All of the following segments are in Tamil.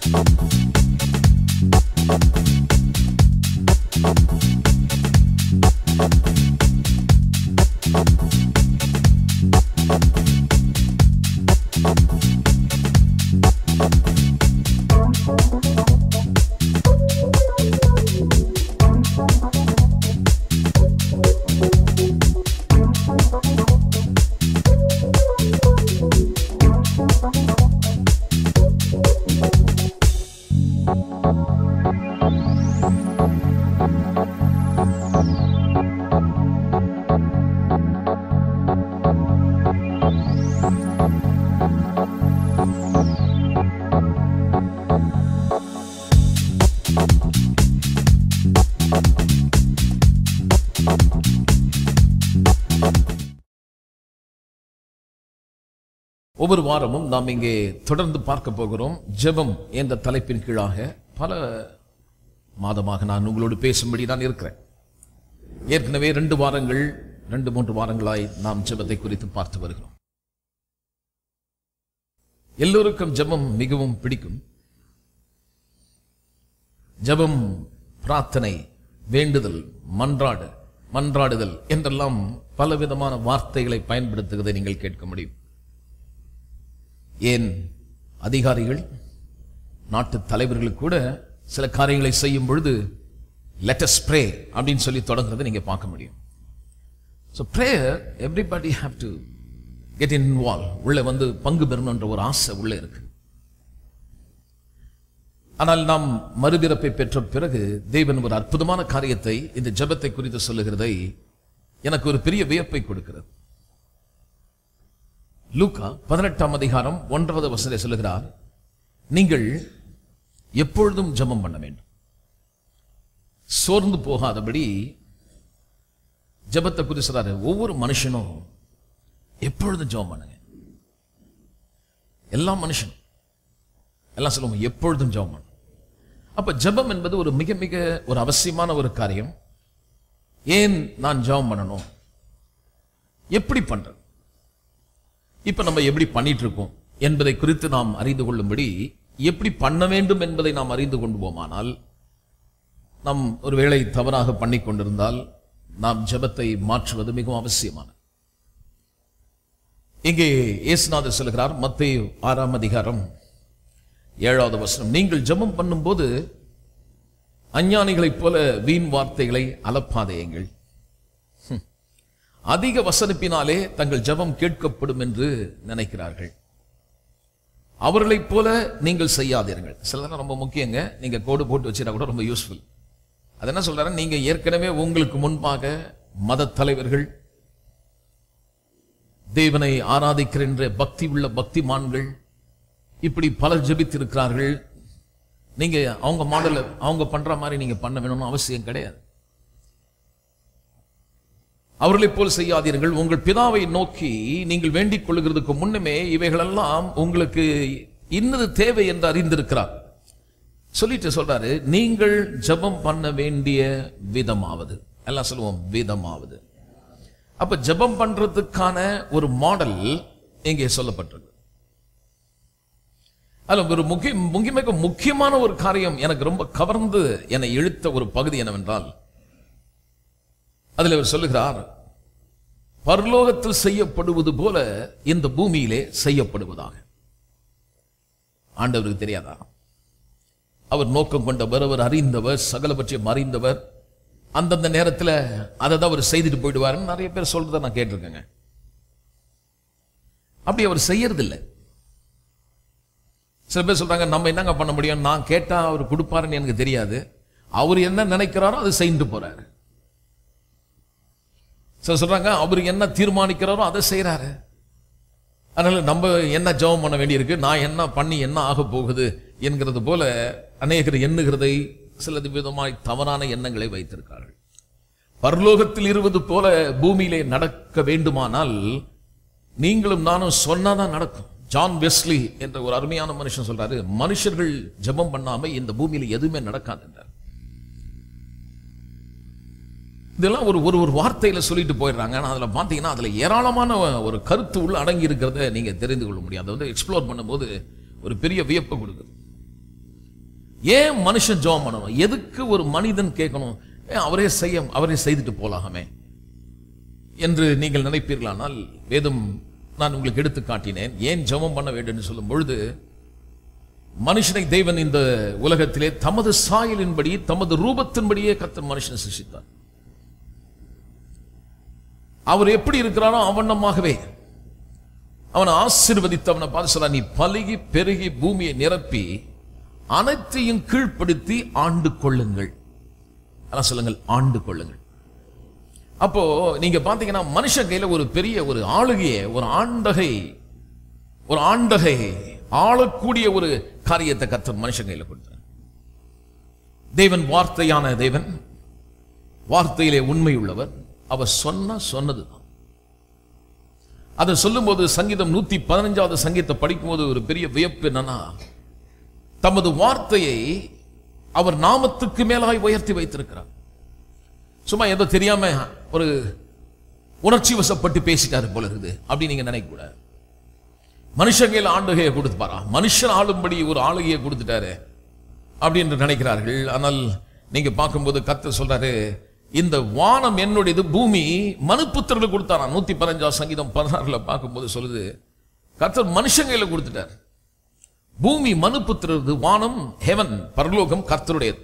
ஒவ்வொரு வாரமும் நாம் இங்கே தொடர்ந்து பார்க்க போகிறோம் ஜெபம் என்ற தலைப்பின் கீழாக பல மாதமாக நான் உங்களோடு பேசும்படி நான் இருக்கிறேன் ஏற்கனவே ரெண்டு வாரங்கள் ரெண்டு மூன்று வாரங்களாய் நாம் ஜெபத்தை குறித்து பார்த்து வருகிறோம் எல்லோருக்கும் ஜெபம் மிகவும் பிடிக்கும் ஜெபம் பிரார்த்தனை வேண்டுதல் மன்றாடு மன்றாடுதல் என்றெல்லாம் பலவிதமான வார்த்தைகளை பயன்படுத்துவதை நீங்கள் கேட்க முடியும் ஏன் அதிகாரிகள் நாட்டு தலைவர்கள் கூட சில காரியங்களை செய்யும் பொழுது லெட்டஸ் ப்ரே அப்படின்னு சொல்லி தொடங்குறதை நீங்க பார்க்க முடியும் so prayer everybody have to get involve உள்ள வந்து பங்கு பெறணுன்ற ஒரு ஆசை உள்ள இருக்கு ஆனால் நாம் மறுபிறப்பை பெற்ற பிறகு தேவன் ஒரு அற்புதமான காரியத்தை இந்த ஜெபத்தை குறித்து சொல்லுகிறதை எனக்கு ஒரு பெரிய வியப்பை கொடுக்கிறது லூக்கா பதினெட்டாம் அதிகாரம் ஒன்றாவது வசனத்தை சொல்லுகிறார் நீங்கள் எப்பொழுதும் ஜெபம் பண்ண வேண்டும் சோர்ந்து போகாதபடி ஜெபத்தை குறித்து சொல்றாரு ஒவ்வொரு மனுஷனும் எப்பொழுதும் ஜெபம் பண்ணுங்க எல்லா மனுஷனும் எல்லாம் சொல்லுவோம் எப்பொழுதும் ஜெபம் பண்ணணும் அப்ப ஜெபம் என்பது ஒரு மிக மிக ஒரு அவசியமான ஒரு காரியம் ஏன் நான் ஜெபம் பண்ணணும் எப்படி பண்றது இப்ப நம்ம எப்படி பண்ணிட்டு இருக்கோம் என்பதை குறித்து நாம் அறிந்து கொள்ளும்படி எப்படி பண்ண வேண்டும் என்பதை நாம் அறிந்து கொண்டுவோமானால் நாம் ஒருவேளை தவறாக பண்ணி கொண்டிருந்தால் நாம் ஜெபத்தை மாற்றுவது மிகவும் அவசியமான இங்கே இயேசுநாதர் சொல்கிறார் மத்தேயு ஆறாம் அதிகாரம் ஏழாவது வசனம் நீங்கள் ஜெபம் பண்ணும்போது அஞ்ஞானிகளைப் போல வீண் வார்த்தைகளை அலப்பாதேயுங்கள் அதிக வசனிப்பினாலே தங்கள் ஜெபம் கேட்கப்படும் என்று நினைக்கிறார்கள் அவர்களைப் போல நீங்கள் செய்யாதீர்கள் சிலதெல்லாம் ரொம்ப முக்கியங்க நீங்க கோடு போட்டு வச்சிருந்தா கூட ரொம்ப யூஸ்ஃபுல் அது என்ன சொல்றாரு நீங்க ஏற்கனவே உங்களுக்கு முன்பாக மத தலைவர்கள் தேவனை ஆராதிக்கின்ற பக்தி உள்ள பக்திமான்கள் இப்படி பலர் ஜெபித்திருக்கிறார்கள் நீங்க அவங்க மாடல அவங்க பண்ற மாதிரி நீங்க பண்ண வேணும்னு அவசியம் கிடையாது அவர்களைப் போல் செய்யாதீர்கள் உங்கள் பிதாவை நோக்கி நீங்கள் வேண்டிக் கொள்ளுகிறதுக்கு முன்னமே இவைகளெல்லாம் உங்களுக்கு இன்னது தேவை என்று அறிந்திருக்கிறார் சொல்லிட்டு சொல்றாரு நீங்கள் ஜெபம் பண்ண வேண்டிய விதமாவது எல்லாம் சொல்லுவோம் விதமாவது அப்ப ஜெபம் பண்றதுக்கான ஒரு மாடல் இங்கே சொல்லப்பட்டிருக்கு அதுல ஒரு முக்கிய முக்கிய மிக முக்கியமான ஒரு காரியம் எனக்கு ரொம்ப கவர்ந்து என்னை இழுத்த ஒரு பகுதி என்னவென்றால் அதில் அவர் சொல்லுகிறார் பரலோகத்தில் செய்யப்படுவது போல இந்த பூமியிலே செய்யப்படுவதாக ஆண்டவருக்கு தெரியாதா அவர் நோக்கம் கொண்டவர் அவர் அறிந்தவர் சகல பற்றியும் அறிந்தவர் அந்தந்த நேரத்தில் அதை தான் அவர் செய்துட்டு போயிடுவாருன்னு நிறைய பேர் சொல்றதை நான் கேட்டிருக்கேங்க அப்படி அவர் செய்யறதில்லை சில பேர் சொல்றாங்க நம்ம என்னங்க பண்ண முடியும் நான் கேட்டா அவர் கொடுப்பாருன்னு எனக்கு தெரியாது அவர் என்ன நினைக்கிறாரோ அதை செய்துட்டு போறாரு சில சொல்றாங்க அவர் என்ன தீர்மானிக்கிறாரோ அதை செய்யறாரு அதனால நம்ம என்ன ஜெபம் பண்ண வேண்டியிருக்கு நான் என்ன பண்ணி என்ன ஆக போகுது என்கிறது போல அநேகர் எண்ணுகிறதை சில விதமாய் தவறான எண்ணங்களை வைத்திருக்கார்கள் பரலோகத்தில் இருவது போல பூமியிலே நடக்க வேண்டுமானால் நீங்களும் நானும் சொன்னாதான் நடக்கும் ஜான் வெஸ்லி என்ற ஒரு அருமையான மனுஷன் சொல்றாரு மனுஷர்கள் ஜெபம் பண்ணாம இந்த பூமியில எதுவுமே நடக்காது என்றார் இதெல்லாம் ஒரு ஒரு ஒரு வார்த்தையில சொல்லிட்டு போயிடுறாங்க ஆனா அதுல பாத்தீங்கன்னா அதுல ஏராளமான ஒரு கருத்து உள்ள அடங்கி இருக்கிறத நீங்க தெரிந்து கொள்ள முடியும் அதை வந்து எக்ஸ்ப்ளோர் பண்ணும்போது ஒரு பெரிய வியப்பை கொடுக்குது ஏன் மனுஷன் ஜெபம் பண்ணணும் எதுக்கு ஒரு மனிதன் கேட்கணும் ஏன் அவரே செய்ய அவரே செய்துட்டு போலாமே என்று நீங்கள் நினைப்பீர்களானால் வேதம் நான் உங்களுக்கு எடுத்து காட்டினேன் ஏன் ஜெபம் பண்ண வேண்டும் என்று சொல்லும் பொழுது மனுஷனை தேவன் இந்த உலகத்திலே தமது சாயலின்படி தமது ரூபத்தின்படியே கர்த்தர் மனுஷனை சிருஷ்டித்தார் அவர் எப்படி இருக்கிறாரோ அவண்ணமாகவே அவனை ஆசீர்வதித்து அவனை பார்த்து சொல்ல நீ பலுகி பெருகி பூமியை நிரப்பி அனைத்தையும் கீழ்ப்படுத்தி ஆண்டு கொள்ளுங்கள் அதான் சொல்லுங்கள் ஆண்டு கொள்ளுங்கள் அப்போ நீங்க பாத்தீங்கன்னா மனுஷன் கையில ஒரு பெரிய ஒரு ஆளுகையை ஒரு ஆண்டகை ஒரு ஆண்டகை ஆளக்கூடிய ஒரு காரியத்தை கர்த்தர் மனுஷன் கையில கொடுத்தார் தேவன் வார்த்தையான தேவன் வார்த்தையிலே உண்மை உள்ளவர் அவர் சொன்ன சொன்னதுதான் அதை சொல்லும்போது சங்கீதம் நூத்தி பதினஞ்சாவது சங்கீதத்தை படிக்கும்போது ஒரு பெரிய வியப்பு என்னன்னா தமது வார்த்தையை அவர் நாமத்துக்கு மேலாய் உயர்த்தி வைத்திருக்கிறார் சும்மா ஏதோ தெரியாம ஒரு உணர்ச்சி வசப்பட்டு பேசிட்டாரு போல இருக்குது அப்படி நீங்க நினைக்க கூடாது மனுஷன் கையில் ஆண்டுகையை கொடுத்துப்பாரா மனுஷன் ஆளும்படி ஒரு ஆளுகையை கொடுத்துட்டாரு அப்படின்னு நினைக்கிறார்கள் ஆனால் நீங்க பார்க்கும்போது கத்த சொல்றாரு இந்த வானம் என்னுடையது பூமி மனுப்புத்திரர்கள் கொடுத்தாரா நூத்தி பதினஞ்சாம் சங்கீதம் பதினாறுல பார்க்கும்போது சொல்லுது கர்த்தர் மனுஷன் கையில கொடுத்துட்டார் பூமி மனுப்புத்திரது வானம் ஹெவன் பரலோகம் கர்த்தருடையது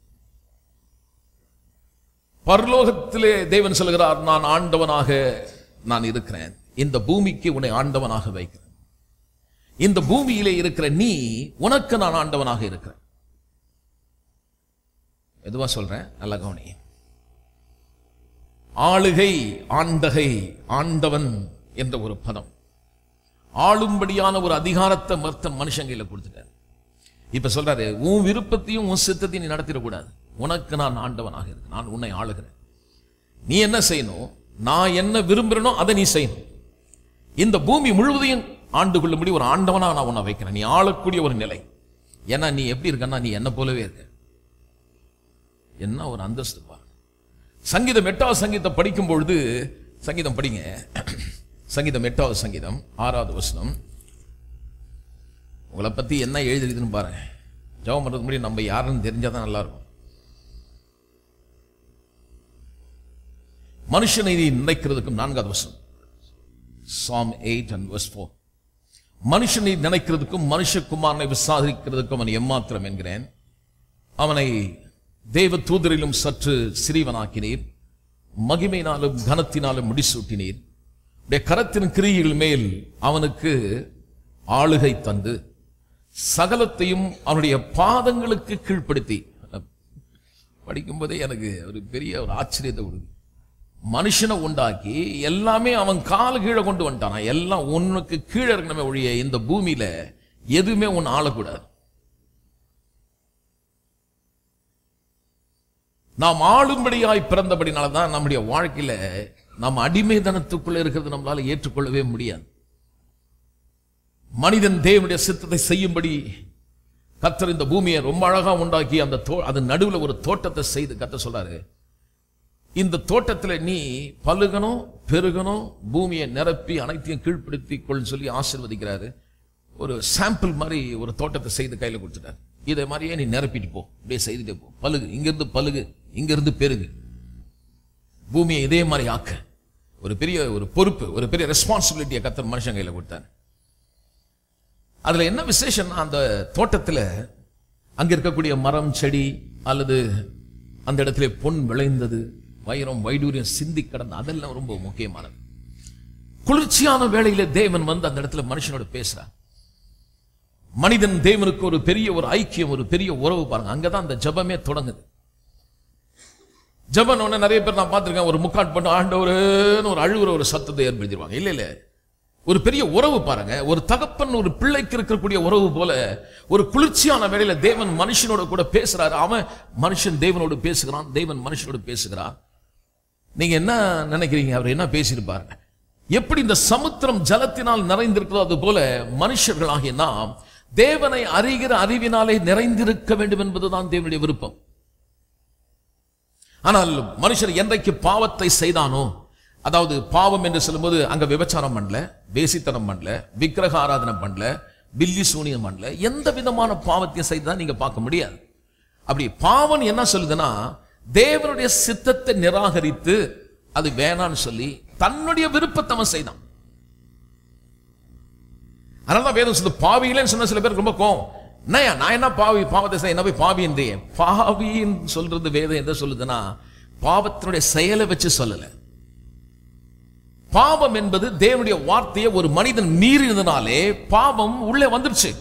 பரலோகத்திலே தேவன் சொல்கிறார் நான் ஆண்டவனாக நான் இருக்கிறேன் இந்த பூமிக்கு உன்னை ஆண்டவனாக வைக்கிறேன் இந்த பூமியிலே இருக்கிற நீ உனக்கு நான் ஆண்டவனாக இருக்கிறேன் எதுவா சொல்றேன் நல்ல கவனி ஆளுகை ஆண்டகை ஆண்டவன் என்ற ஒரு பதம் ஆளும்படியான ஒரு அதிகாரத்தை மர்த்தன் மனுஷன் கையில கொடுத்துட்டார் இப்ப சொல்றாரு உன் விருப்பத்தையும் உன் சித்தத்தையும் நீ நடத்திடக்கூடாது உனக்கு நான் ஆண்டவனாக இருக்கேன் நான் உன்னை ஆளுகிறேன் நீ என்ன செய்யணும் நான் என்ன விரும்புறனோ அதை நீ செய்யணும் இந்த பூமி முழுவதையும் ஆண்டு கொள்ளும்படி ஒரு ஆண்டவனா நான் உன்னை வைக்கிறேன் நீ ஆளக்கூடிய ஒரு நிலை ஏன்னா நீ எப்படி இருக்கன்னா நீ என்ன போலவே இருக்க என்ன ஒரு அந்தஸ்து பாரு சங்கீதம் எட்டாவது சங்கீதம் படிக்கும் பொழுது சங்கீதம் படிங்க சங்கீதம் எட்டாவது சங்கீதம் ஆறாவது வசனம் உங்களை பத்தி என்ன எழுதிருக்குன்னு பாருங்க ஜெபம் பண்றதுக்கு முன்னாடி நம்ம யாருன்னு தெரிஞ்சாதான் நல்லா இருக்கும் மனுஷனை நீ நினைக்கிறதுக்கும் நான்காவது வசனம் psalm eight and verse four மனுஷனை நினைக்கிறதுக்கும் மனுஷகுமாரனை விசாரிக்கிறதுக்கும் அவன் எம்மாத்திரம் என்கிறேன் அவனை தேவ தூதரிலும் சற்று சிறிவனாக்கினீர் மகிமையினாலும் கனத்தினாலும் முடிசூட்டினீர் உடைய கரத்தின் கிரியைகள் மேல் அவனுக்கு ஆளுகை தந்து சகலத்தையும் அவனுடைய பாதங்களுக்கு கீழ்ப்படுத்தி படிக்கும்போதே எனக்கு ஒரு பெரிய ஒரு ஆச்சரியத்தை கொடுக்குது மனுஷனை உண்டாக்கி எல்லாமே அவன் கால் கீழே கொண்டு வந்துட்டான் எல்லாம் உனக்கு கீழே இருக்கணுமே ஒழிய இந்த பூமியில எதுவுமே உன் ஆளக்கூடாது நாம் ஆளும்படியாய் பிறந்தபடினால தான் நம்முடைய வாழ்க்கையில நாம் அடிமைதனத்துக்குள்ள இருக்கிறது நம்மளால ஏற்றுக்கொள்ளவே முடியாது மனிதன் தேவனுடைய சித்தத்தை செய்யும்படி கத்தர் இந்த பூமியை ரொம்ப அழகா உண்டாக்கி அந்த தோ அது நடுவுல ஒரு தோட்டத்தை செய்து கத்த சொல்றாரு இந்த தோட்டத்துல நீ பழுகணும் பெருகணும் பூமியை நிரப்பி அனைத்தையும் கீழ்ப்படுத்தி கொள் சொல்லி ஆசீர்வதிக்கிறாரு ஒரு சாம்பிள் மாதிரி ஒரு தோட்டத்தை செய்து கையில கொடுத்துட்டாரு இதை மாதிரியே நீ நிரப்பிட்டு போ அப்படியே செய்துட்டே போ பழுகு இங்கிருந்து பழுகு இங்கிருந்து பெருகு பூமியை இதே மாதிரி ஆக்க ஒரு பெரிய ஒரு பொறுப்பு ஒரு பெரிய ரெஸ்பான்சிபிலிட்டியை கத்தர் மனுஷன் கையில கொடுத்தாரு அதுல என்ன விசேஷம்னா அந்த தோட்டத்துல அங்க இருக்கக்கூடிய மரம் செடி அல்லது அந்த இடத்துல பொன் விளைந்தது வைரம் வைடூரியம் சிந்தி கடந்த அதெல்லாம் ரொம்ப முக்கியமானது குளிர்ச்சியான வேளையில தேவன் வந்து அந்த இடத்துல மனுஷனோட பேசுறார் மனிதன் தேவனுக்கு ஒரு பெரிய ஒரு ஐக்கியம் ஒரு பெரிய உறவு பாருங்க அங்கதான் அந்த ஜபமே தொடங்குது ஜபன் ஒண்ணு நிறைய பேர் நான் பார்த்திருக்கேன் ஒரு முக்காட் பண்ண ஆண்டவருன்னு ஒரு அழுகுற ஒரு சத்தத்தை ஏற்படுத்திடுவாங்க இல்ல இல்ல ஒரு பெரிய உறவு பாருங்க ஒரு தகப்பன் ஒரு பிள்ளைக்கு இருக்கக்கூடிய உறவு போல ஒரு குளிர்ச்சியான வேளையில தேவன் மனுஷனோட கூட பேசுறாரு அவன் மனுஷன் தேவனோடு பேசுகிறான் தேவன் மனுஷனோடு பேசுகிறான் நீங்க என்ன நினைக்கிறீங்க அவர் என்ன பேசியிருப்பாரு எப்படி இந்த சமுத்திரம் ஜலத்தினால் நிறைந்திருக்கிறதோ அது போல மனுஷர்களாகிய நாம் தேவனை அறிகிற அறிவினாலே நிறைந்திருக்க வேண்டும் என்பதுதான் தேவனுடைய விருப்பம் ஆனால் மனுஷன் என்றைக்கு பாவத்தை செய்தானோ அதாவது பாவம் என்று சொல்லும்போது அங்க விபச்சாரம் பண்ணல வேசித்தனம் பண்ணல விக்கிரக ஆராதனை பண்ணல பில்லி சூனியம் பண்ணல எந்த விதமான பாவத்தையும் செய்ததா நீங்க பார்க்க முடியாது அப்படி பாவம் என்ன சொல்லுதுன்னா தேவனுடைய சித்தத்தை நிராகரித்து அது வேணான்னு சொல்லி தன்னுடைய விருப்பத்தை அவன் செய்தான் அதனால வேதம் சொல்லுது பாவியிலேன்னு சொன்ன சில பேருக்கு ரொம்ப கோவம் என்னய்யா நான் என்ன பாவி பாவத்தை செய்ய என்ன போய் பாவி என்றே பாவின்னு சொல்றது வேதம் எதை சொல்லுதுன்னா பாவத்தினுடைய செயலை வச்சு சொல்லல பாவம் என்பது தேவனுடைய வார்த்தையை ஒரு மனிதன் மீறினதுனாலே பாவம் உள்ளே வந்துருச்சு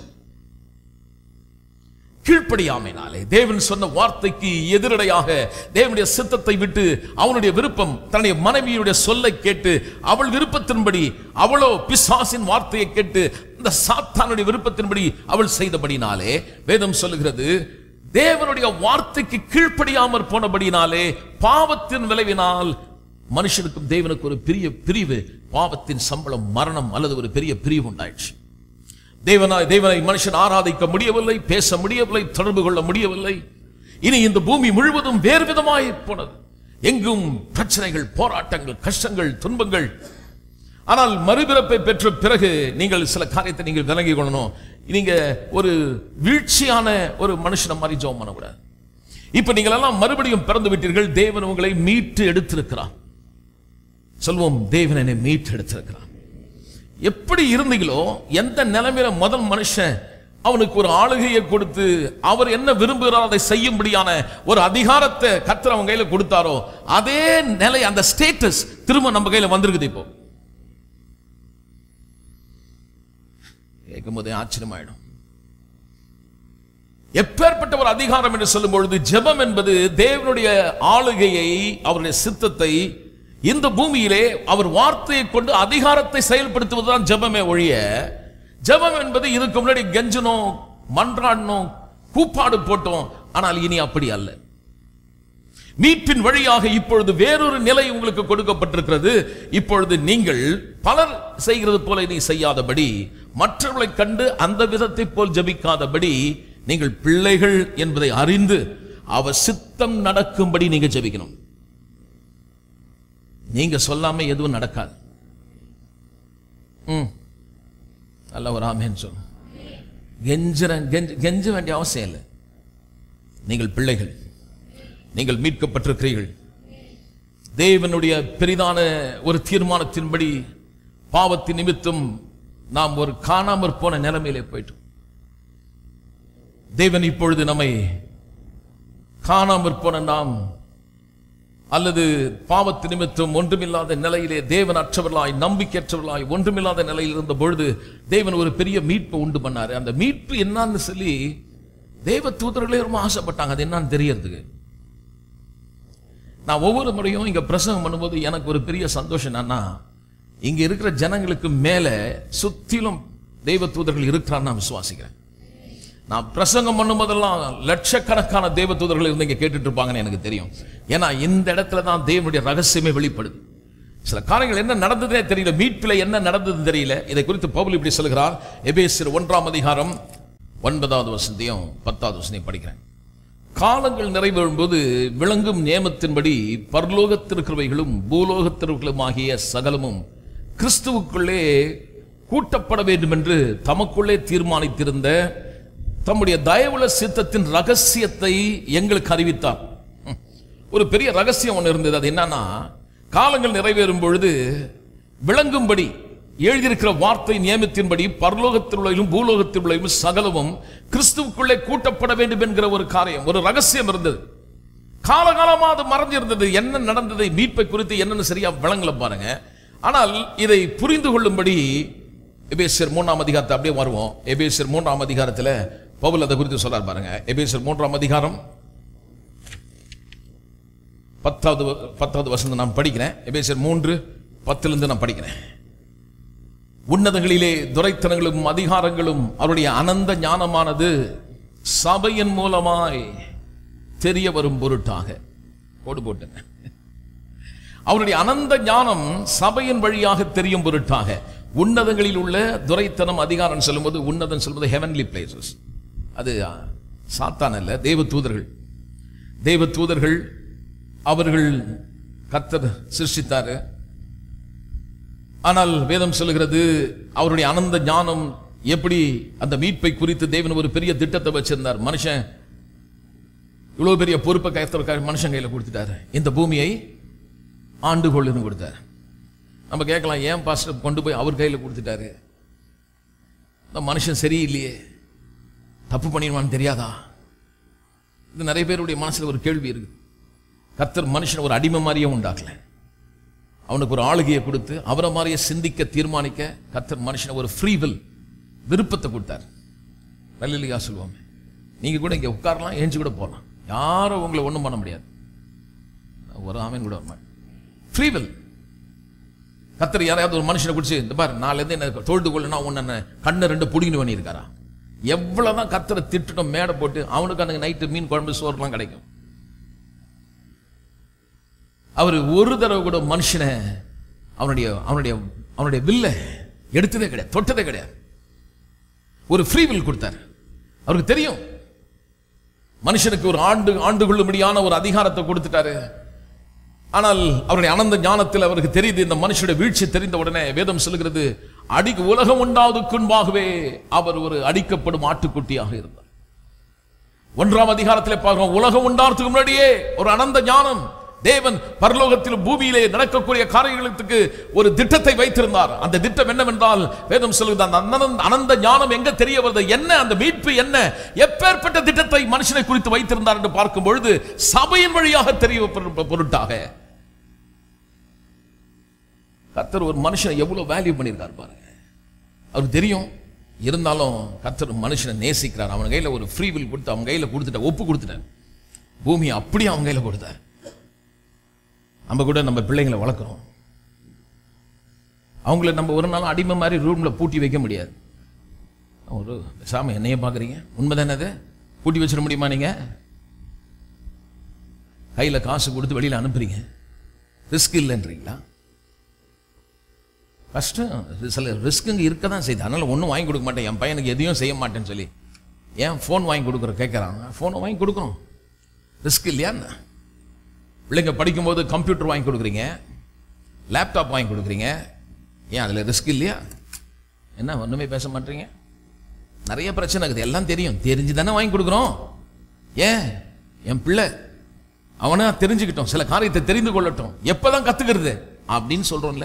கீழ்ப்படியாமைனாலே தேவன் சொன்ன வார்த்தைக்கு எதிரடையாக தேவனுடைய சித்தத்தை விட்டு அவனுடைய விருப்பம் தன்னுடைய மனைவியுடைய சொல்லை கேட்டு அவள் விருப்பத்தின்படி அவளோ பிசாசின் வார்த்தையை கேட்டு இந்த சாத்தானுடைய விருப்பத்தின்படி அவள் செய்தபடினாலே வேதம் சொல்லுகிறது தேவனுடைய வார்த்தைக்கு கீழ்ப்படியாமற் போனபடினாலே பாவத்தின் விளைவினால் மனுஷனுக்கும் தேவனுக்கு ஒரு பெரிய பிரிவு பாவத்தின் சம்பளம் மரணம் அல்லது ஒரு பெரிய பிரிவு உண்டாயிடுச்சு தேவனாய் தேவனை மனுஷன் ஆராதிக்க முடியவில்லை பேச முடியவில்லை தொடர்பு கொள்ள முடியவில்லை இனி இந்த பூமி முழுவதும் வேறு விதமாய் போனது எங்கும் பிரச்சனைகள் போராட்டங்கள் கஷ்டங்கள் துன்பங்கள் ஆனால் மறுபிறப்பை பெற்ற பிறகு நீங்கள் சில காரியத்தை நீங்கள் விளங்கிக் கொள்ளணும் நீங்க ஒரு வீழ்ச்சியான ஒரு மனுஷனை மாதிரி ஜெபம் பண்ணக்கூடாது இப்ப நீங்கள் எல்லாம் மறுபடியும் பிறந்து விட்டீர்கள் தேவன் உங்களை மீட்டு எடுத்திருக்கிறார் சொல்வோம் தேவன் என்னை மீட்டு எடுத்திருக்கிறார் எப்படி இருந்தீங்களோ எந்த நிலைமையில முதல் மனுஷன் அவனுக்கு ஒரு ஆளுகையை கொடுத்து அவர் என்ன விரும்புகிறாரோ அதை செய்யும்படியான ஒரு அதிகாரத்தை கர்த்தர் அவன் கையில கொடுத்தாரோ அதே நிலை அந்த ஸ்டேட்டஸ் திரும்ப நம்ம கையில வந்திருக்குது இப்போ கேட்கும் போதே ஆச்சரியமாயிடும் எப்பேற்பட்ட ஒரு அதிகாரம் என்று சொல்லும் பொழுது ஜெபம் என்பது தேவனுடைய ஆளுகையை அவருடைய சித்தத்தை இந்த பூமியிலே அவர் வார்த்தையை கொண்டு அதிகாரத்தை செயல்படுத்துவதுதான் ஜெபமே ஒழிய ஜெபம் என்பது இதுக்கு முன்னாடி கெஞ்சனோம் மன்றாடணும் கூப்பாடு போட்டோம் ஆனால் இனி அப்படி அல்ல மீட்பின் வழியாக இப்பொழுது வேறொரு நிலை உங்களுக்கு கொடுக்கப்பட்டிருக்கிறது இப்பொழுது நீங்கள் பலர் செய்கிறது போல நீ செய்யாதபடி மற்றவர்களை கண்டு அந்த விதத்தை போல் ஜபிக்காதபடி நீங்கள் பிள்ளைகள் என்பதை அறிந்து அவர் சித்தம் நடக்கும்படி நீங்க ஜெபிக்கணும் நீங்க சொல்லாம எதுவும் நடக்காது ம் நல்ல ஒரு ஆமேன்னு சொல்லு கெஞ்சுற கெஞ்ச கெஞ்ச வேண்டிய அவசியம் இல்லை நீங்கள் பிள்ளைகள் நீங்கள் மீட்கப்பட்டிருக்கிறீர்கள் தேவனுடைய பெரிதான ஒரு தீர்மானத்தின்படி பாவத்தின் நிமித்தம் நாம் ஒரு காணாமற் போன நிலைமையிலே போயிட்டோம் தேவன் இப்பொழுது நம்மை காணாமற் போன நாம் அல்லது பாவத்து நிமித்தம் ஒன்றுமில்லாத நிலையிலே தேவன் அற்றவர்களாய் நம்பிக்கையற்றவர்களாய் ஒன்றுமில்லாத நிலையில் இருந்த பொழுது தேவன் ஒரு பெரிய மீட்பை உண்டு பண்ணாரு அந்த மீட்பு என்னன்னு சொல்லி தேவ தூதர்களே ரொம்ப ஆசைப்பட்டாங்க அது என்னன்னு தெரியறதுக்கு நான் ஒவ்வொரு முறையும் இங்க பிரசங்கம் பண்ணும்போது எனக்கு ஒரு பெரிய சந்தோஷம் என்னன்னா இங்க இருக்கிற ஜனங்களுக்கு மேல சுத்திலும் தெய்வ தூதர்கள் இருக்கிறான்னு நான் விசுவாசிக்கிறேன் நான் பிரசங்கம் பண்ணும்போதெல்லாம் லட்சக்கணக்கான தேவ தூதர்கள் இருந்து இங்க கேட்டுட்டு இருப்பாங்கன்னு எனக்கு தெரியும் ஏன்னா இந்த இடத்துல தான் தேவனுடைய ரகசியமே வெளிப்படுது சில காரியங்கள் என்ன நடந்ததுனே தெரியல மீட்பில என்ன நடந்ததுன்னு தெரியல இதை குறித்து பவுல் இப்படி சொல்கிறார் எபேசியர் ஒன்றாம் அதிகாரம் ஒன்பதாவது வசந்தியும் பத்தாவது வசந்தியும் படிக்கிறேன் காலங்கள் நிறைவேறும்போது விளங்கும் நியமத்தின்படி பரலோகத்திற்கிறவைகளும் பூலோகத்திற்களும் ஆகிய சகலமும் கிறிஸ்துவுக்குள்ளே கூட்டப்பட வேண்டும் என்று தமக்குள்ளே தீர்மானித்திருந்த தம்முடைய தயவுள்ள சித்தத்தின் ரகசியத்தை எங்களுக்கு அறிவித்தார் ம். ஒரு பெரிய ரகசியம் ஒன்று இருந்தது அது என்னன்னா காலங்கள் நிறைவேறும் பொழுது விளங்கும்படி எழுதியிருக்கிற வார்த்தை நியமத்தின்படி பரலோகத்தில் உள்ளையும் பூலோகத்தில் உள்ளையும் சகலமும் கிறிஸ்துவுக்குள்ளே கூட்டப்பட வேண்டும் என்கிற ஒரு காரியம் ஒரு ரகசியம் இருந்தது காலகாலமா அது மறைஞ்சிருந்தது என்ன நடந்ததை மீட்பை குறித்து என்னன்னு சரியா விளங்கல பாருங்க ஆனால் இதை புரிந்து கொள்ளும்படி எபேசியர் மூன்றாம் அதிகாரத்தை அப்படியே வருவோம் எபேசியர் மூன்றாம் அதிகாரத்துல பவுல் அதை குறித்து சொல்றார் பாருங்க எபேசியர் மூன்றாம் அதிகாரம் பத்தாவது வ- பத்தாவது வசனம் நான் படிக்கிறேன் எபேசியர் மூன்று பத்திலிருந்து நான் படிக்கிறேன் உன்னதங்களிலே துரைத்தனங்களும் அதிகாரங்களும் அவருடைய அனந்த ஞானமானது சபையின் மூலமாய் தெரிய வரும் பொருட்டாக கோடு போட்டேன் அவருடைய அனந்த ஞானம் சபையின் வழியாக தெரியும் பொருட்டாக உன்னதங்களில் உள்ள துரைத்தனம் அதிகாரம் சொல்லும்போது உன்னதம் சொல்வது ஹெவன்லி பிளேசஸ் அது ஆ, சாத்தான் அல்ல தேவ தூதர்கள் தேவ தூதர்கள் அவர்கள் கர்த்தர் சிருஷ்டித்தாரு ஆனால் வேதம் சொல்லுகிறது அவருடைய அனந்த ஞானம் எப்படி அந்த மீட்பை குறித்து தேவன் ஒரு பெரிய திட்டத்தை வச்சிருந்தார் மனுஷன் இவ்வளவு பெரிய பொறுப்பை கயத்திற்காக மனுஷன் கையில கொடுத்துட்டாரு இந்த பூமியை ஆண்டு கொள்ளுன்னு கொடுத்தாரு நம்ம கேட்கலாம் ஏன் பாஸ்டர் கொண்டு போய் அவர் கையில கொடுத்துட்டாரு இந்த மனுஷன் சரியில்லையே தப்பு பண்ணிடுவான்னு தெரியாதா இது நிறைய பேருடைய மனசுல ஒரு கேள்வி இருக்கு கர்த்தர் மனுஷன் ஒரு அடிமை மாதிரியே உண்டாக்கல அவனுக்கு ஒரு ஆளுகையை கொடுத்து அவரை மாதிரியே சிந்திக்க தீர்மானிக்க கர்த்தர் மனுஷனை ஒரு ஃப்ரீ வில் விருப்பத்தை கொடுத்தார் நல்லிலையா சொல்லுவாங்க நீங்க கூட இங்க உட்காரலாம் ஏஞ்சி கூட போகலாம் யாரும் உங்களை ஒண்ணும் பண்ண முடியாது ஒரு ஆமீன் கூட வரமாட்டேன் ஃப்ரீ வில் கத்தர் யாரையாவது ஒரு மனுஷனை குடிச்சு இந்த பாரு நாளிலேருந்து என்ன தொழுது கொள்ளனா உன்னை கண்ணு ரெண்டு புடிங்கன்னு பண்ணியிருக்காரா எவ்வளவுதான் கத்தரை திட்டுட்டோம் மேடை போட்டு அவனுக்கு அந்த நைட்டு மீன் குழம்பு சோறுலாம் கிடைக்கும் அவர் ஒரு தடவை கூட மனுஷனை அவனுடைய அவனுடைய அவனுடைய வில்ல எடுத்ததே கிடையாது தொட்டதே கிடையாது ஒரு ஃப்ரீ வில் கொடுத்தார் அவருக்கு தெரியும் மனுஷனுக்கு ஒரு ஆண்டு ஆண்டு கொள்ளும்படியான ஒரு அதிகாரத்தை கொடுத்துட்டாரு ஆனால் அவருடைய அனந்த ஞானத்தில் அவருக்கு தெரியுது இந்த மனுஷனுடைய வீழ்ச்சி தெரிந்த உடனே வேதம் சொல்லுகிறது அடி உலகம் உண்டாவதுக்குன்பாகவே அவர் ஒரு அடிக்கப்படும் ஆட்டுக்குட்டியாக இருந்தார் ஒன்றாம் அதிகாரத்திலே பார்க்கிறோம் உலகம் உண்டாறதுக்கு முன்னாடியே ஒரு அனந்த ஞானம் தேவன் பரலோகத்திலும் பூமியிலே நடக்கக்கூடிய காரியங்களுக்கு ஒரு திட்டத்தை வைத்திருந்தார் அந்த திட்டம் என்னவென்றால் வேதம் சொல்லுது அந்த அனந்த அனந்த ஞானம் எங்க தெரிய வருது என்ன அந்த மீட்பு என்ன எப்பேற்பட்ட திட்டத்தை மனுஷனை குறித்து வைத்திருந்தார் என்று பார்க்கும் பொழுது சபையின் வழியாக தெரிய பொரு- பொருட்டாக கர்த்தர் ஒரு மனுஷனை எவ்வளவு வேல்யூ பண்ணியிருக்கார் பாருங்க அவருக்கு தெரியும் இருந்தாலும் கர்த்தர் மனுஷனை நேசிக்கிறார் அவன் கையில ஒரு ஃப்ரீ வில் கொடுத்து அவன் கையில கொடுத்துட்ட ஒப்பு கொடுத்துட்டார் பூமியை அப்படியே அவன் கையில கொடுத்தார் நம்ம கூட நம்ம பிள்ளைங்களை வளர்க்குறோம் அவங்கள நம்ம ஒரு நாள் அடிமை மாதிரி ரூம்ல பூட்டி வைக்க முடியாது ஒரு சாமி என்னைய பார்க்குறீங்க உண்மைதானே அது பூட்டி வச்சிட முடியுமா நீங்க கையில காசு கொடுத்து வெளியில அனுப்புறீங்க ரிஸ்க் இல்லைன்றீங்களா கஷ்டம் இது சில ரிஸ்க்குங்க இருக்க தான் செய்யுது அதனால ஒன்றும் வாங்கி கொடுக்க மாட்டேன் என் பையனுக்கு எதையும் செய்ய மாட்டேன்னு சொல்லி ஏன் ஃபோன் வாங்கி கொடுக்குற கேட்குறாங்க ஃபோனை வாங்கி கொடுக்குறோம் ரிஸ்க் இல்லையா என்ன? பிள்ளைங்க படிக்கும்போது கம்ப்யூட்டர் வாங்கி கொடுக்குறீங்க லேப்டாப் வாங்கி கொடுக்குறீங்க ஏன் அதில் ரிஸ்க் இல்லையா என்ன ஒன்றுமே பேச மாட்டீங்க நிறைய பிரச்சனை இருக்குது எல்லாம் தெரியும் தெரிஞ்சு தானே வாங்கி கொடுக்குறோம் ஏன் என் பிள்ளை அவனா தெரிஞ்சுக்கிட்டோம் சில காரியத்தை தெரிந்து கொள்ளட்டும் எப்பதான் கத்துக்கிறது அப்படின்னு சொல்றோம்ல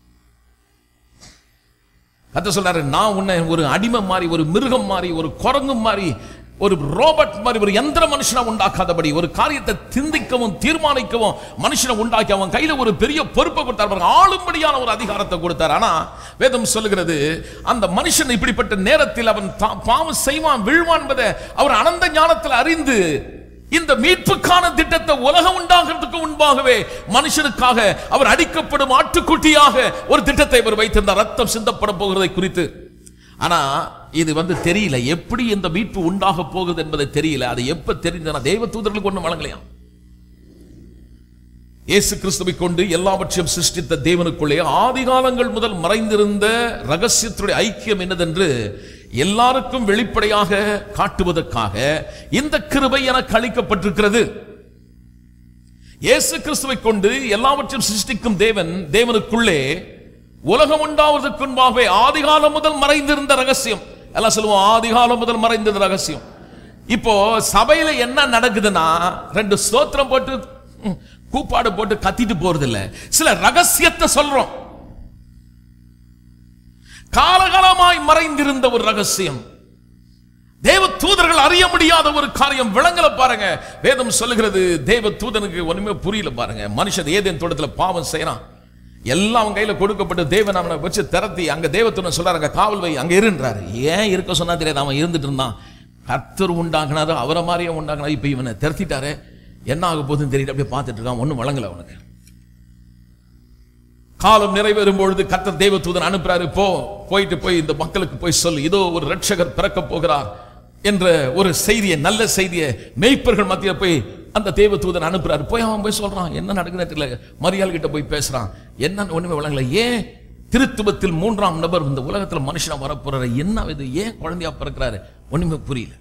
கத்த சொல்றாரு நான் உன்னை ஒரு அடிமை மாதிரி ஒரு மிருகம் மாதிரி ஒரு குரங்கு மாதிரி ஒரு ரோபோட் மாதிரி ஒரு எந்திர மனுஷனை உண்டாக்காதபடி ஒரு காரியத்தை சிந்திக்கவும் தீர்மானிக்கவும் மனுஷனை உண்டாக்கி அவன் கையில ஒரு பெரிய பொறுப்பை கொடுத்தார் பாருங்க. ஆளும்படியான ஒரு அதிகாரத்தை கொடுத்தார் ஆனா வேதம் சொல்லுகிறது அந்த மனுஷன் இப்படிப்பட்ட நேரத்தில் அவன் தா- பாவம் செய்வான் விழுவான் என்பதை அவர் அனந்த ஞானத்தில் அறிந்து இந்த மீட்புக்கான திட்டத்தை உலகம் உண்டாகிறதுக்கு முன்பாகவே மனுஷனுக்காக அவர் அடிக்கப்படும் ஆட்டுக்குட்டியாக ஒரு திட்டத்தை அவர் வைத்திருந்தார் ரத்தம் சிந்தப்பட போகிறதை குறித்து ஆனா இது வந்து தெரியல எப்படி இந்த மீட்பு உண்டாக போகுது என்பதை தெரியல அது எப்ப தெரிஞ்சனா தெய்வ தூதர்களுக்கு ஒண்ணு வழங்கலையாம் இயேசு கிறிஸ்துவை கொண்டு எல்லாவற்றையும் சிருஷ்டித்த தேவனுக்குள்ளே ஆதிகாலங்கள் முதல் மறைந்திருந்த ரகசியத்துடைய ஐக்கியம் என்னதென்று எல்லாருக்கும் வெளிப்படையாக காட்டுவதற்காக இந்த கிருபை எனக்கு அளிக்கப்பட்டிருக்கிறது இயேசு கிறிஸ்துவை கொண்டு எல்லாவற்றையும் சிருஷ்டிக்கும் தேவன் தேவனுக்குள்ளே உலகம் உண்டாவதற்கு முன்பாகவே ஆதிகாலம் முதல் மறைந்திருந்த ரகசியம் எல்லாம் சொல்லுவோம் ஆதிகாலம் முதல் மறைந்தது ரகசியம் இப்போ சபையில என்ன நடக்குதுன்னா ரெண்டு ஸ்தோத்திரம் போட்டு ம், கூப்பாடு போட்டு கத்திட்டு போறது இல்ல சில ரகசியத்தை சொல்றோம் காலகாலமாய் மறைந்திருந்த ஒரு ரகசியம் தேவ தூதர்கள் அறிய முடியாத ஒரு காரியம் விளங்கல பாருங்க வேதம் சொல்லுகிறது தேவ தூதனுக்கு ஒண்ணுமே புரியல பாருங்க மனுஷன் ஏதேன் தோட்டத்துல பாவம் செய்யறான் எல்லாம் அவன் கையில கொடுக்கப்பட்டு தேவன் அவனை வச்சு திரத்தி அங்க தேவத்துடன் சொல்றாரு அங்க காவல் வை அங்க இருன்றாரு ஏன் இருக்க சொன்னா தெரியாது அவன் இருந்துட்டு இருந்தான் கர்த்தர் உண்டாக்குனாரு அவரை மாதிரியே உண்டாக்குனாரு இப்ப இவனை திரத்திட்டாரு என்ன ஆக போகுதுன்னு தெரியல அப்படியே பார்த்துட்டு இருக்கான் ஒண்ணும் வழங்கல அவனுக்கு காலம் நிறைவேறும் பொழுது கர்த்தர் தேவதூதன் அனுப்புறாரு போ போயிட்டு போய் இந்த மக்களுக்கு போய் சொல்லு இதோ ஒரு ரட்சகர் பிறக்க போகிறார் என்ற ஒரு செய்தியை நல்ல செய்தியை மேய்ப்பர்கள் மத்தியில போய் அந்த தேவதூதன் அனுப்புறாரு போய் அவன் போய் சொல்றான் என்ன நடக்குதுன்னு தெரியல மரியாள் கிட்ட போய் பேசுறான் என்னன்னு ஒண்ணுமே வழங்கல ஏன் திருத்துவத்தில் மூன்றாம் நபர் இந்த உலகத்துல மனுஷனா வரப்போறாரு என்ன இது ஏன் குழந்தையா பிறக்கிறாரு ஒண்ணுமே புரியல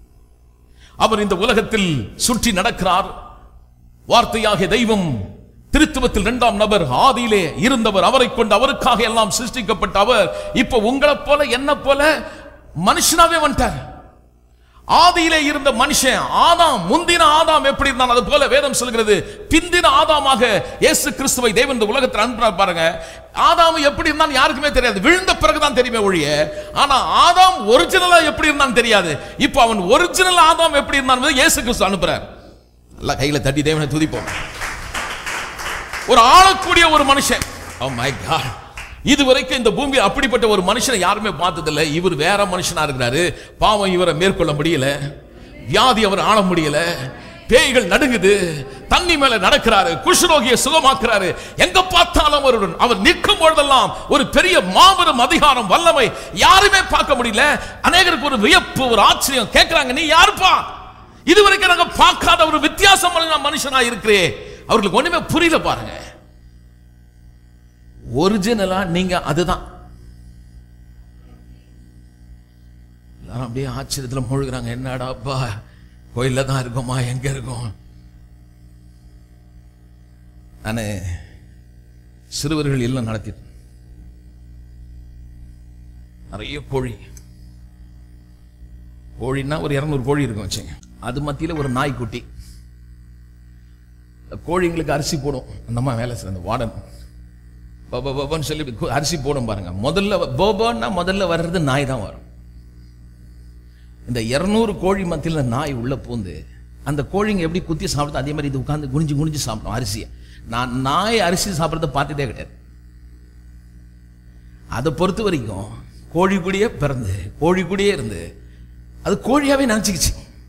அவர் இந்த உலகத்தில் சுற்றி நடக்கிறார் வார்த்தையாகிய தெய்வம் திருத்துவத்தில் இரண்டாம் நபர் ஆதியிலே இருந்தவர் அவரை கொண்டு அவருக்காக எல்லாம் சிருஷ்டிக்கப்பட்ட அவர் இப்ப உங்களை போல என்ன போல மனுஷனாவே வந்துட்டார் ஆதியிலே இருந்த மனுஷன் ஆதாம் முந்தின ஆதாம் எப்படி இருந்தான் அது போல வேதம் சொல்கிறது பிந்தின ஆதாமாக இயேசு கிறிஸ்துவை தேவன் இந்த உலகத்தில் அனுப்பினார் பாருங்க ஆதாம் எப்படி இருந்தான் யாருக்குமே தெரியாது விழுந்த பிறகுதான் தெரியுமே ஒழிய ஆனா ஆதாம் ஒரிஜினலா எப்படி இருந்தான் தெரியாது இப்போ அவன் ஒரிஜினல் ஆதாம் எப்படி இருந்தான் இயேசு கிறிஸ்து அனுப்புறார் எல்லாம் கையில தட்டி தேவனை துதிப்போம் ஒரு ஆளக்கூடிய ஒரு மனுஷன் ஓ மை காட் இதுவரைக்கும் இந்த பூமி அப்படிப்பட்ட ஒரு மனுஷனை யாருமே பார்த்ததில்லை இவர் வேற மனுஷனா இருக்கிறாரு பாவம் இவரை மேற்கொள்ள முடியல வியாதி அவர் ஆள முடியல பேய்கள் நடுங்குது தண்ணி மேல நடக்கிறாரு குஷ்ரோகியை சுகமாக்குறாரு எங்க பார்த்தாலும் அவருடன் அவர் நிற்கும் பொழுதெல்லாம் ஒரு பெரிய மாபெரும் அதிகாரம் வல்லமை யாருமே பார்க்க முடியல அநேகருக்கு ஒரு வியப்பு ஒரு ஆச்சரியம் கேட்கிறாங்க நீ யாருப்பா இதுவரைக்கும் நாங்க பார்க்காத ஒரு வித்தியாசமான மனுஷனா இருக்கிறே அவர்களுக்கு ஒண்ணுமே புரியல பாருங்க ஒரிஜினலா நீங்க அதுதான் எல்லாரும் அப்படியே ஆச்சரியத்துல மூழ்குறாங்க என்னடா அப்பா கோயில்ல தான் இருக்கோமா எங்க இருக்கோம் நானு சிறுவர்கள் இல்லம் நடத்தி நிறைய கோழி கோழின்னா ஒரு இருநூறு கோழி இருக்கும் வச்சுங்க அது மத்தியில ஒரு நாய்க்குட்டி இந்த கோழிங்களுக்கு அரிசி போடும் அந்த அம்மா வேலை செய்ய அந்த வார்டன் பப பபன்னு சொல்லி கு- அரிசி போடும் பாருங்க முதல்ல வ- போபோன்னா முதல்ல வர்றது நாய் தான் வரும் இந்த இருநூறு கோழி மத்தியில் நாய் உள்ள பூந்து அந்த கோழிங்க எப்படி குத்தி சாப்பிடுது அதே மாதிரி இது உட்கார்ந்து குனிஞ்சு குனிஞ்சு சாப்பிடும் அரிசியை நான் நாய் அரிசி சாப்பிட்றத பார்த்ததே கிடையாது அதை பொறுத்த வரைக்கும் கோழி கூடயே பிறந்து கோழி கூடயே இருந்து அது கோழியாவே நினைச்சுக்கிச்சு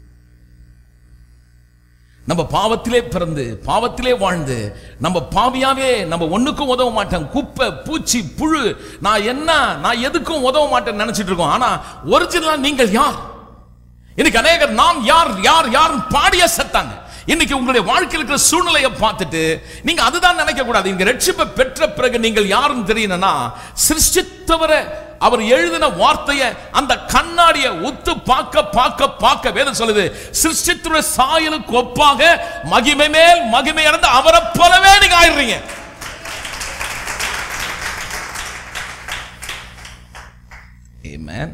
நம்ம பாவத்திலே பிறந்து பாவத்திலே வாழ்ந்து நம்ம பாவியாவே நம்ம ஒண்ணுக்கும் உதவ மாட்டோம் குப்பை பூச்சி புழு நான் என்ன நான் எதுக்கும் உதவ மாட்டேன்னு நினைச்சிட்டு இருக்கோம் ஆனா ஒரிஜினலா நீங்கள் யார் இன்னைக்கு அநேகர் நாம் யார் யார் யார் பாடிய செத்தாங்க இன்னைக்கு உங்களுடைய வாழ்க்கையில் இருக்கிற சூழ்நிலையை பார்த்துட்டு நீங்க அதுதான் நினைக்க கூடாது இங்க ரட்சிப்பை பெற்ற பிறகு நீங்கள் யாருன்னு தெரியணும்னா சிருஷ்டித்தவரை அவர் எழுதின வார்த்தையை அந்த கண்ணாடியை உத்து பார்க்க பார்க்க பார்க்க வேதம் சொல்லுது சிருஷ்டித்துடைய சாயலுக்கு ஒப்பாக மகிமை மேல் மகிமை அடைந்து அவரை போலவே நீங்க ஆயிடுறீங்க Amen.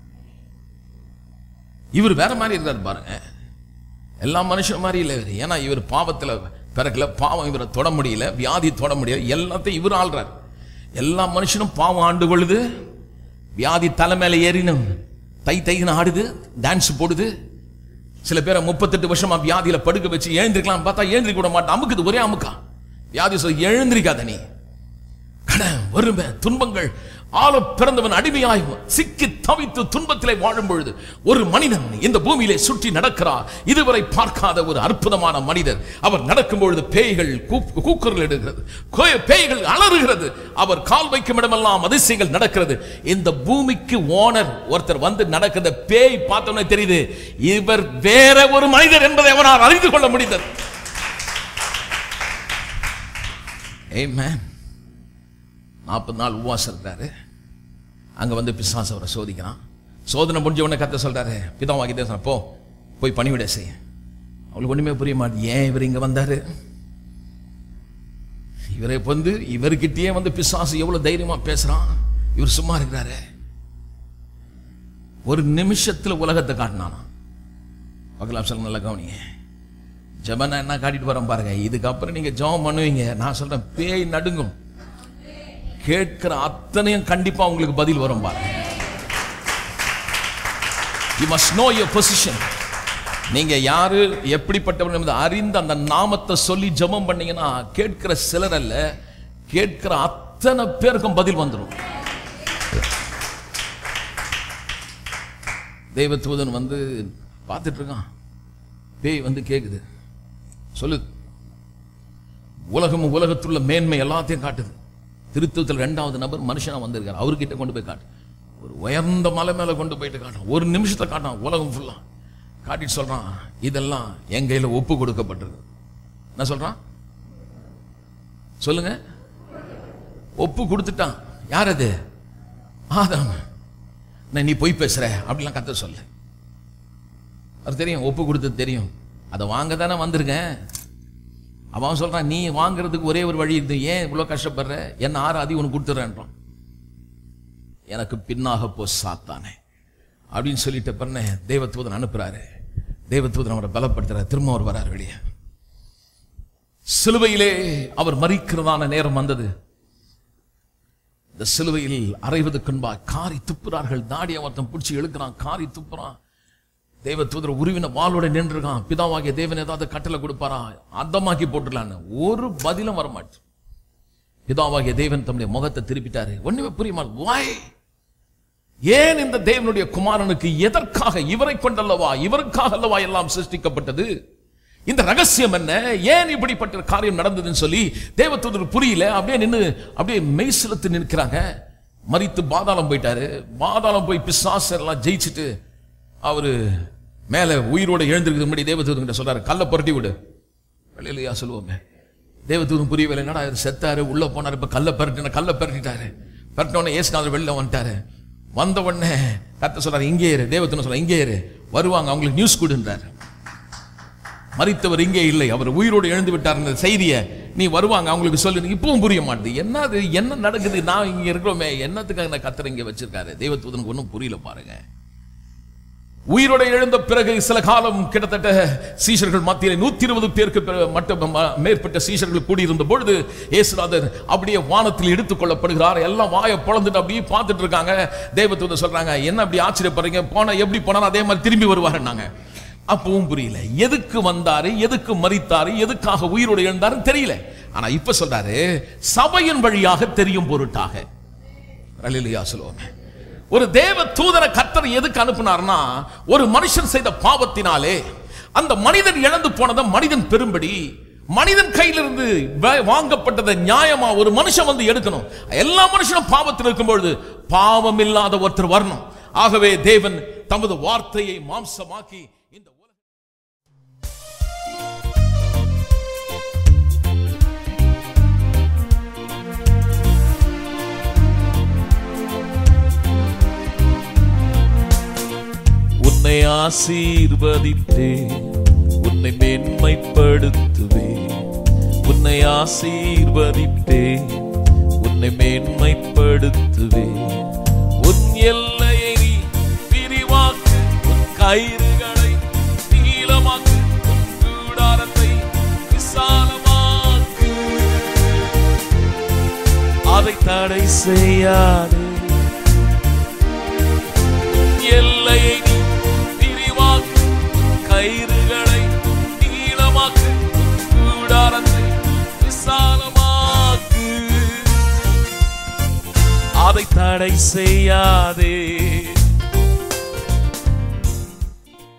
இவர் வேற மாதிரி இருக்காரு பாருங்க எல்லா மனுஷன் மாதிரி இல்லை இவர் ஏன்னா இவர் பாவத்துல பிறக்கல பாவம் இவரை தொட முடியல வியாதி தொட முடியல எல்லாத்தையும் இவர் ஆள்றார் எல்லா மனுஷனும் பாவம் ஆண்டு கொள்ளுது வியாதி தலை மேல ஏறினும் தை தைன்னு ஆடுது டான்ஸ் போடுது சில பேரை முப்பத்தெட்டு வருஷமா வியாதியில படுக்க வச்சு எழுந்திருக்கலாம் பார்த்தா எழுந்திருக்க விட மாட்டான் அமுக்குது ஒரே அமுக்கா வியாதி சொல்லி எழுந்திருக்காத நீ கடன் வறுமை துன்பங்கள் ஆள பிறந்தவன் அடிமையாய் சிக்கி தவித்து துன்பத்திலே வாழும் பொழுது ஒரு மனிதன் இந்த பூமியிலே சுற்றி நடக்கிறார் இதுவரை பார்க்காத ஒரு அற்புதமான மனிதர் அவர் நடக்கும் பொழுது பேய்கள் கூப்- கூக்குரல் இடுகிறது கோ- பேய்கள் அலறுகிறது அவர் கால் வைக்கும் இடமெல்லாம் அதிசயங்கள் நடக்கிறது இந்த பூமிக்கு ஓனர் ஒருத்தர் வந்து நடக்கிறத பேய் பார்த்தோன்னே தெரியுது இவர் வேற ஒரு மனிதர் என்பதை அவனால் அறிந்து கொள்ள முடிந்தது Amen. நாற்பது நாள் உபவாசம் இருக்கிறாரு அங்க வந்து பிசாசு அவரை சோதிக்கிறான் சோதனை முடிஞ்ச உடனே கத்த சொல்றாரு பிதாவாகி தேசம் போ போய் பணிவிட செய்ய அவளுக்கு ஒண்ணுமே புரிய மாட்டேன் ஏன் இவர் இங்க வந்தாரு இவரை வந்து இவர்கிட்டயே வந்து பிசாசு எவ்வளவு தைரியமா பேசுறான் இவர் சும்மா இருக்கிறாரு ஒரு நிமிஷத்துல உலகத்தை காட்டினானா பார்க்கலாம் சொல்ல நல்லா கவனிங்க ஜெபனா என்ன காட்டிட்டு வரேன் பாருங்க இதுக்கப்புறம் நீங்க ஜெபம் பண்ணுவீங்க நான் சொல்றேன் பேய் நடுங்கும் கேட்கிற அத்தனையும் கண்டிப்பா உங்களுக்கு பதில் வரும் பாருங்க you must know your position நீங்க யாரு எப்படிப்பட்டவர் என்பதை அறிந்து அந்த நாமத்தை சொல்லி ஜெபம் பண்ணீங்கன்னா கேட்கிற சிலர் அல்ல கேட்கிற அத்தனை பேருக்கும் பதில் வந்துடும் தெய்வத்தூதன் வந்து பார்த்துட்டு இருக்கான் பேய் வந்து கேக்குது சொல்லுது உலகமும் உலகத்துள்ள மேன்மை எல்லாத்தையும் காட்டுது திருத்துவத்தில் ரெண்டாவது நபர் மனுஷனா வந்திருக்காரு அவர்கிட்ட கொண்டு போய் காட்டு ஒரு உயர்ந்த மலை மேல கொண்டு போயிட்டு காட்டான் ஒரு நிமிஷத்தை காட்டான் உலகம் ஃபுல்லா காட்டிட்டு சொல்றான் இதெல்லாம் என் கையில ஒப்பு கொடுக்கப்பட்டிருக்கு என்ன சொல்றான் சொல்லுங்க ஒப்பு கொடுத்துட்டான் யார் அது ஆதாம் நான் நீ பொய் பேசுற அப்படிலாம் கத்த சொல்லு அது தெரியும் ஒப்பு கொடுத்தது தெரியும் அதை வாங்க தானே வந்திருக்கேன் அவன் சொல்றான் நீ வாங்குறதுக்கு ஒரே ஒரு வழி இருக்கு ஏன் இவ்வளவு கஷ்டப்படுற என்ன ஆறு அதி உனக்கு கொடுத்துறேன்றான் எனக்கு பின்னாக போ சாத்தானே அப்படின்னு சொல்லிட்ட பண்ண தேவதூதன் அனுப்புறாரு தேவதூதன் அவரை பலப்படுத்துறாரு திரும்ப அவர் வராரு வெளியே சிலுவையிலே அவர் மறிக்கிறதான நேரம் வந்தது இந்த சிலுவையில் அறைவதற்கு முன்பா காரி துப்புறார்கள் தாடி ஒருத்தன் பிடிச்சி இழுக்கிறான் காரி துப்புறான் தேவ தூதர் உருவின வாளோட நின்றுருக்கான் பிதாவாகிய தேவன் ஏதாவது கட்டளை கொடுப்பாரா அந்தமாக்கி போட்டுடலான்னு ஒரு பதிலும் வரமாட்டு பிதாவாகிய தேவன் தம்முடைய முகத்தை திருப்பிட்டாரு ஒண்ணுமே புரியுமா வாய் ஏன் இந்த தேவனுடைய குமாரனுக்கு எதற்காக இவரை கொண்டல்லவா இவருக்காக அல்லவா எல்லாம் சிருஷ்டிக்கப்பட்டது இந்த ரகசியம் என்ன ஏன் இப்படிப்பட்ட காரியம் நடந்ததுன்னு சொல்லி தேவதூதர் புரியல அப்படியே நின்னு அப்படியே மெய் செலுத்து நிற்கிறாங்க மறித்து பாதாளம் போயிட்டாரு பாதாளம் போய் பிசாசு எல்லாம் ஜெயிச்சுட்டு அவரு மேல உயிரோட எழுந்திருக்கிறது முன்னாடி தேவதூதன் சொல்றாரு கல்லை புரட்டி விடு வெளியிலையா சொல்லுவோமே தேவதூதன் புரியவில்லை என்னடா இவர் செத்தாரு உள்ள போனாரு இப்ப கல்லை பரட்டின கல்லை பரட்டிட்டாரு பரட்டின உடனே ஏசுநாதர் வெளில வந்துட்டாரு வந்த உடனே கத்த சொல்றாரு இங்கே இரு தேவதூதன் சொல்றாரு இங்கே இரு வருவாங்க அவங்களுக்கு நியூஸ் கொடுன்றாரு மறித்தவர் இங்கே இல்லை அவர் உயிரோடு எழுந்து விட்டார் இந்த செய்தியை நீ வருவாங்க அவங்களுக்கு சொல்லு இப்பவும் புரிய மாட்டேது என்னது என்ன நடக்குது நான் இங்க இருக்கிறோமே என்னத்துக்காக இந்த கத்தர் இங்க வச்சிருக்காரு தெய்வத்தூதனுக்கு ஒன்றும் புரியல பாருங்க உயிரோட எழுந்த பிறகு சில காலம் கிட்டத்தட்ட சீஷர்கள் மத்தியில் நூத்தி இருபது பேருக்கு பிற- மட்டும் ம- மேற்பட்ட சீஷர்கள் கூடியிருந்த பொழுது இயேசுநாதர் அப்படியே வானத்தில் எடுத்துக் கொள்ளப்படுகிறார் எல்லாம் வாயை பொழந்துட்டு அப்படியே பார்த்துட்டு இருக்காங்க தேவதூதர் சொல்றாங்க என்ன அப்படி ஆச்சரியப்படுறீங்க போனா எப்படி போனாலும் அதே மாதிரி திரும்பி வருவாருன்னாங்க அப்பவும் புரியல எதுக்கு வந்தாரு எதுக்கு மறித்தாரு எதுக்காக உயிரோடு எழுந்தாருன்னு தெரியல ஆனா இப்ப சொல்றாரு சபையின் வழியாக தெரியும் பொருட்டாக அல்லேலூயா சொல்லுவோமே ஒரு தேவ தூதரை கர்த்தர் எதுக்கு அனுப்புனார்னா ஒரு மனுஷன் செய்த பாவத்தினாலே அந்த மனிதன் இழந்து போனதை மனிதன் பெரும்படி மனிதன் கையிலிருந்து வ- வாங்கப்பட்டதை நியாயமா ஒரு மனுஷன் வந்து எடுக்கணும் எல்லா மனுஷனும் பாவத்தில் இருக்கும் பொழுது பாவம் இல்லாத ஒருத்தர் வரணும் ஆகவே தேவன் தமது வார்த்தையை மாம்சமாக்கி இந்த உலக உன்னை ஆசீர்வதித்தே உன்னை மேன்மைப்படுத்துவே உன்னை ஆசீர்வதித்தே உன்னை மேன்மைப்படுத்துவே உன் எல்லையை நீ விரிவாக்கு உன் கயிறுகளை நீளமாக்கு உன் கூடாரத்தை விசாலமாக்கு அதை தடை செய்யாதே எல்லையை நீ விரிவாக்கு கயிறுகளை நீளமாக்கு கூடாரத்தை விசாலமாக்கு அதை தடை செய்யாதே